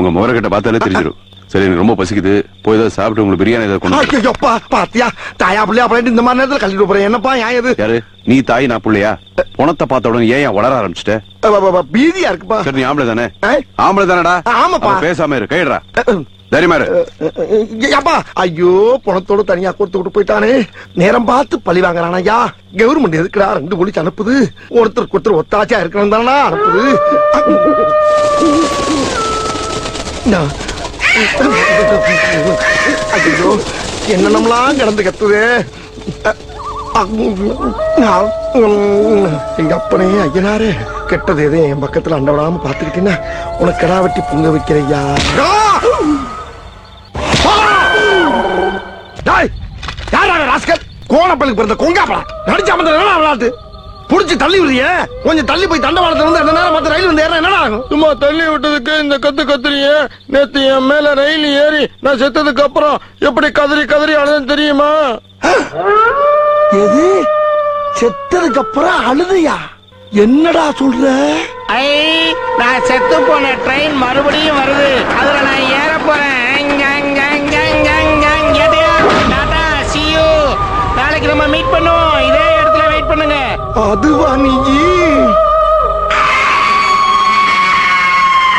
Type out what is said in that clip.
உங்க முகரக்கட்டை பார்த்தாலே தெரிஞ்சிடும் சரி எனக்கு ரொம்ப பசிக்குது போய் ஏதாவது சாப்பிட்டு உங்களுக்கு பிரியாணி ஏதாவது கொண்டு வா. ஐயோப்பா பாத்தியா தாயா பிள்ளையா அப்படின்ட்டு இந்த மாதிரி நேரத்துல கழிட்டு போறேன் என்னப்பா ஏன் இது யாரு நீ தாய் நான் புள்ளையா பணத்தை பார்த்த உடனே ஏன் ஏன் வளர ஆரம்பிச்சிட்ட அ, ப, ப, ப, பீதியா இருக்குப்பா சரி நீ ஆம்பளை தானே ஆ? ஆம்பளை தானடா ஆமாப்பா. அப்ப பேசாம இரு கைடுறா அ, அ, தைரியமா இரு அ, அப்பா ஐயோ பணத்தோட தனியா கொடுத்து விட்டு போயிட்டானே நேரம் பார்த்து பழி வாங்குறான் ஐயா கவர்மெண்ட் எதுக்குடா ரெண்டு போலீஸ் அனுப்புது ஒருத்தருக்கு ஒருத்தர் ஒத்தாச்சா இருக்கணும் தானடா அனுப்புது நான் ஐயோ என்னென்னலாம் கிடந்து கத்துது எங்க அப்பனே ஐயனாரே கெட்டது எதே என் பக்கத்துல அண்டவிடாம பாத்துக்கிட்டீங்கன்னா உனக்கு கடா வெட்டி பொங்க வைக்கிறையா கோணப்பள்ளிக்கு பிறந்த கொங்காப்படா நடிச்சா மந்த விளையாட்டு புடிச்சு தள்ளி விடுறியே கொஞ்சம் தள்ளி போய் தண்டவாளத்துல வந்து ரெண்டு நேரம் மத்த ரயில் வந்து ஏற என்னடா ஆகும் சும்மா தள்ளி விட்டதுக்கு இந்த கத்து கத்துறிய நேத்து என் மேல ரயில் ஏறி நான் செத்ததுக்கு அப்புறம் எப்படி கதறி கதறி அழுதுன்னு தெரியுமா எது செத்ததுக்கு அப்புறம் அழுதையா என்னடா சொல்ற ஐ நான் செத்து போன ட்ரெயின் மறுபடியும் வருது அதுல நான் ஏற போறேன் அங்க, அங்க, அங்க, அங்க, அங்க, அங்க. எதையா? Tata, see you. நாளைக்கு நம்ம மீட் பண்ணுவோம் இதே இடத்துல வெயிட் பண்ணுங்க அதுவா நீ